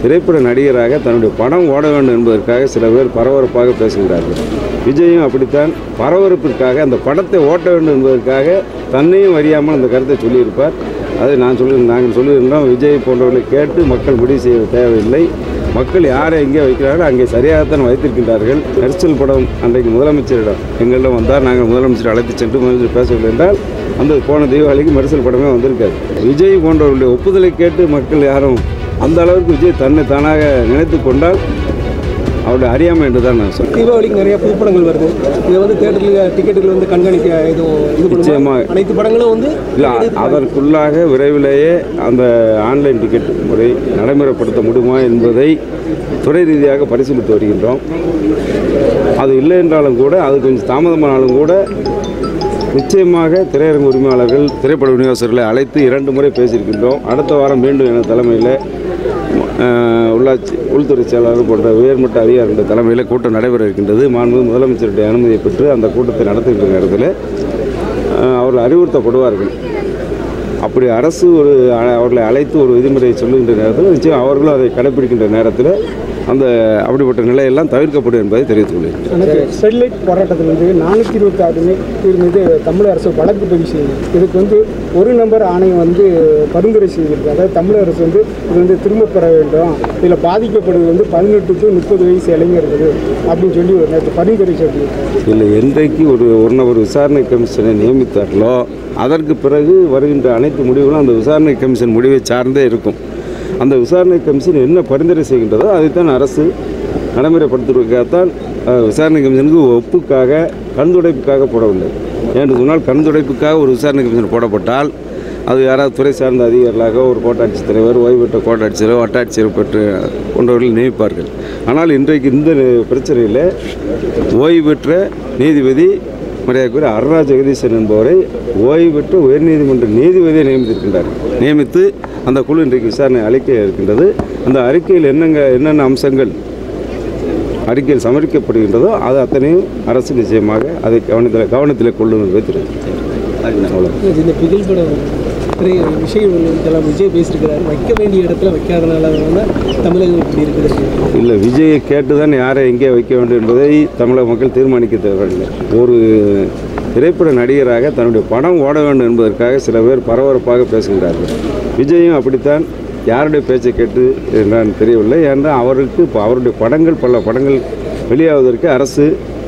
திரைப்பட நடிகராக தன்னுடைய படம் ஓட வேண்டும் என்பதற்காக சில பேர் பரபரப்பாக பேசுகிறார்கள் விஜயும் அப்படித்தான் பரபரப்பிற்காக அந்த படத்தை ஓட்ட வேண்டும் என்பதற்காக தன்னையும் அறியாமல் அந்த கருத்தை சொல்லியிருப்பார் அதை நான் சொல்லி நாங்கள் சொல்லியிருந்தோம் விஜய் போன்றவர்களை கேட்டு மக்கள் முடிவு செய்ய தேவையில்லை மக்கள் யாரை எங்கே வைக்கிறார்களோ அங்கே சரியாகத்தான் வைத்திருக்கின்றார்கள் நெரிசல் படம் அன்றைக்கு முதலமைச்சரிடம் எங்களிடம் வந்தார் நாங்கள் முதலமைச்சர் அழைத்து சென்று முதலமைச்சர் பேசவில்லை என்றால் அந்த போன தீபாவளிக்கு மெரிசல் படமே வந்திருக்காது விஜய் போன்றவர்களுடைய ஒப்புதலை கேட்டு மக்கள் யாரும் அந்த அளவுக்கு விஜய் தன்னை தானாக நினைத்து கொண்டால் அவருடைய அறியாமை என்று தான் நான் சொல்றேன் தீபாவளிக்கு நிறைய புதுப்படங்கள் வருது இதை வந்து தேட்டரில் டிக்கெட்டுகள் வந்து கண்காணிக்க எதுவும் இது பண்ணுமா? நிச்சயமாக. அனைத்து படங்களும் வந்து இல்லை அதற்குள்ளாக விரைவிலேயே அந்த ஆன்லைன் டிக்கெட் முறை நடைமுறைப்படுத்த முடியுமா என்பதை துறை ரீதியாக பரிசீலித்து வருகின்றோம் அது இல்லை என்றாலும் கூட அது கொஞ்சம் தாமதமானாலும் கூட நிச்சயமாக திரையரங்கு உரிமையாளர்கள் திரைப்பட விநியோகஸ்தர்களை அழைத்து இரண்டு முறை பேசியிருக்கின்றோம் அடுத்த வாரம் மீண்டும் என தலைமையில் அஹ், உள்ளாட்சி உள்துறை செயலாளர் போன்ற உயர்மட்ட அதிகாரிகளுடைய தலைமையில் கூட்டம் நடைபெற இருக்கின்றது மாண்பு முதலமைச்சருடைய அனுமதியை பெற்று அந்த கூட்டத்தை நடத்துகின்ற நேரத்தில் அஹ், அவர்கள் அறிவுறுத்தப்படுவார்கள் அப்படி அரசு ஒரு அ- அவர்களை அழைத்து ஒரு விதிமுறையை சொல்லுகின்ற நேரத்தில் நிச்சயம் அவர்களும் அதை கடைபிடிக்கின்ற நேரத்தில் அந்த அப்படிப்பட்ட நிலையெல்லாம் தவிர்க்கப்படும் என்பதை தெரிவித்துக் கொள்கிறேன் ஸ்டெர்லைட் போராட்டத்தில் வந்து நானூற்றி இருபத்தி ஆறு பேர் மீது தமிழக அரசு வழக்கு பதிவு செய்யுது இதுக்கு வந்து ஒரு நம்பர் ஆணையம் வந்து பரிந்துரை செய்திருக்கு அதாவது தமிழக அரசு வந்து இது வந்து திரும்ப பெற வேண்டும் இதில் பாதிக்கப்படுவது வந்து பதினெட்டு டு முப்பது வயசு இளைஞர்கள் அப்படின்னு சொல்லி ஒரு நேற்று பரிந்துரை சொல்லியிருக்காங்க இல்லை என்றைக்கு ஒரு ஒரு நபர் விசாரணை கமிஷனை நியமித்தார்களோ அதற்கு பிறகு வருகின்ற அனைத்து முடிவுகளும் அந்த விசாரணை கமிஷன் முடிவை சார்ந்தே இருக்கும் அந்த விசாரணை கமிஷன் என்ன பரிந்துரை செய்கின்றதோ அதைத்தான் அரசு நடைமுறைப்படுத்துவதற்காகத்தான் அஹ், விசாரணை கமிஷனுக்கு ஒப்புக்காக கண்துடைப்புக்காக போடவில்லை என்று சொன்னால் கண்துடைப்புக்காக ஒரு விசாரணை கமிஷன் போடப்பட்டால் அது யாராவது துறை சார்ந்த அதிகாரிகளாக ஒரு கோட்டாட்சித் தலைவர் ஓய்வு பெற்ற கோட்டாட்சியர் வட்டாட்சியர் பெற்று போன்றவர்கள் நியமிப்பார்கள் ஆனால் இன்றைக்கு இந்த பிரச்சனையில் ஓய்வு பெற்ற நீதிபதி மரியாதைக்குரிய அருணா ஜெகதீசன் என்பவரை ஓய்வு பெற்ற உயர்நீதிமன்ற நீதிபதியை நியமித்திருக்கின்றார் நியமித்து அந்த குழு இன்றைக்கு விசாரணை அளிக்க இருக்கின்றது அந்த அறிக்கையில் என்னங்க என்னென்ன அம்சங்கள் அறிக்கையில் சமர்ப்பிக்கப்படுகின்றதோ அது அத்தனையும் அரசு நிச்சயமாக அதை கவனத்தில் கவனத்தில் கொள்ளும் என்பதை தெரிவித்துக்கிறேன் அவ்வளோ இந்த புகழ்பட நிறைய விஷயங்கள் இதெல்லாம் விஜய் பேசியிருக்கிறாரு வைக்க வேண்டிய இடத்துல வைக்காதனால தான் தமிழகம் இப்படி இருக்குது இல்லை விஜயை கேட்டு தான் யாரை எங்கே வைக்க வேண்டும் என்பதை தமிழக மக்கள் தீர்மானிக்க தேவையில்லை ஒரு திரைப்பட நடிகராக தன்னுடைய படம் ஓட வேண்டும் என்பதற்காக சில பேர் பரபரப்பாக பேசுகிறார்கள் விஜயும் அப்படித்தான் யாருடைய பேச்சை கேட்டு என்றான் தெரியவில்லை ஏனென்றால் அவருக்கு இப்போ அவருடைய படங்கள் பல படங்கள் வெளியாவதற்கு அரசு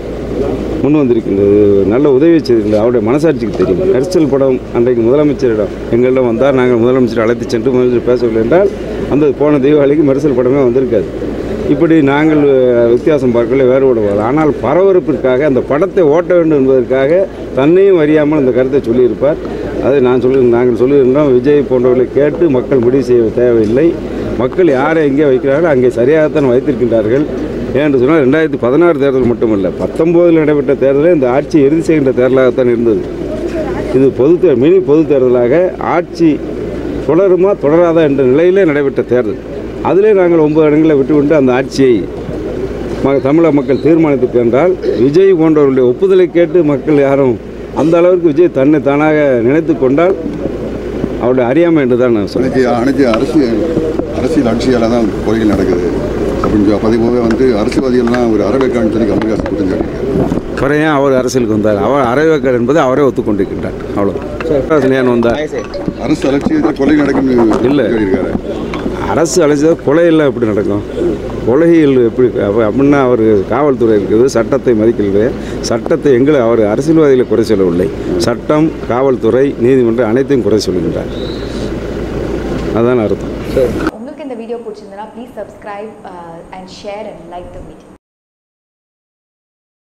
முன் வந்திருக்கின்றது நல்ல உதவி செய்திருக்கிறது அவருடைய மனசாட்சிக்கு தெரியும் நெரிசல் படம் அன்றைக்கு முதலமைச்சரிடம் எங்களிடம் வந்தார் நாங்கள் முதலமைச்சர் அழைத்து சென்று முதலமைச்சர் பேசவில்லை என்றால் அந்த போன தீபாவளிக்கு மெரிசல் படமே வந்திருக்காது இப்படி நாங்கள் அஹ், வித்தியாசம் பார்க்கல வேறுபடுவார் ஆனால் பரபரப்பிற்காக அந்த படத்தை ஓட்ட வேண்டும் என்பதற்காக தன்னையும் அறியாமல் அந்த கருத்தை சொல்லியிருப்பார் அதை நான் சொல்லி நாங்கள் சொல்லியிருந்தோம் விஜய் போன்றவர்களை கேட்டு மக்கள் முடிவு செய்ய தேவையில்லை மக்கள் யாரை எங்கே வைக்கிறார்களோ அங்கே சரியாகத்தான் வைத்திருக்கின்றார்கள் ஏன்னு சொன்னால் ரெண்டாயிரத்தி பதினாறு தேர்தல் மட்டுமல்ல பத்தொம்போதில் நடைபெற்ற தேர்தலே இந்த ஆட்சி இறுதி செய்கின்ற தேர்தலாகத்தான் இருந்தது இது பொது தே மினி பொது தேர்தலாக ஆட்சி தொடருமா தொடராதா என்ற நிலையிலே நடைபெற்ற தேர்தல் அதிலே நாங்கள் ஒன்பது இடங்களை விட்டுவிட்டு அந்த ஆட்சியை ம தமிழக மக்கள் தீர்மானித்துக் என்றால் விஜய் போன்றவர்களுடைய ஒப்புதலை கேட்டு மக்கள் யாரும் அந்த அளவுக்கு விஜய் தன்னை தானாக நினைத்து கொண்டால் அவருடைய அறியாமை என்று தான் நான் சொல்றேன் அனைத்து அனைத்து அரசியல் அரசியல் ஆட்சியால் தான் கொலைகள் நடக்குது அப்படின்னு சொல்லி பதிவுவே வந்து அரசியல்வாதிகள்லாம் ஒரு அறவைக்கான்னு சொல்லி கமல்ஹாசன் குற்றம் சாட்டியிருக்காரு அப்புறம் ஏன் அவர் அரசியலுக்கு வந்தார் அவர் அரைவேக்கார் என்பதை அவரே ஒத்துக்கொண்டிருக்கின்றார் அவ்வளோ ஏன் வந்தார் அரசு அலட்சியத்தில் கொலை நடக்கும்னு இல்லை. சொல்லியிருக்காரு அரசு அழைச்சது கொலையெல்லாம் எப்படி நடக்கும் கொலைகள் எப்படி அப்ப- அப்படின்னா அவர் காவல்துறை இருக்குது சட்டத்தை மதிக்கவில்லை சட்டத்தை எங்களை அவர் அரசியல்வாதிகளை குறை சொல்லவில்லை சட்டம் காவல்துறை நீதிமன்றம் அனைத்தையும் குறை சொல்கின்றார் அதான் அர்த்தம் உங்களுக்கு இந்த வீடியோ பிடிச்சிருந்தனா please subscribe and share and like the video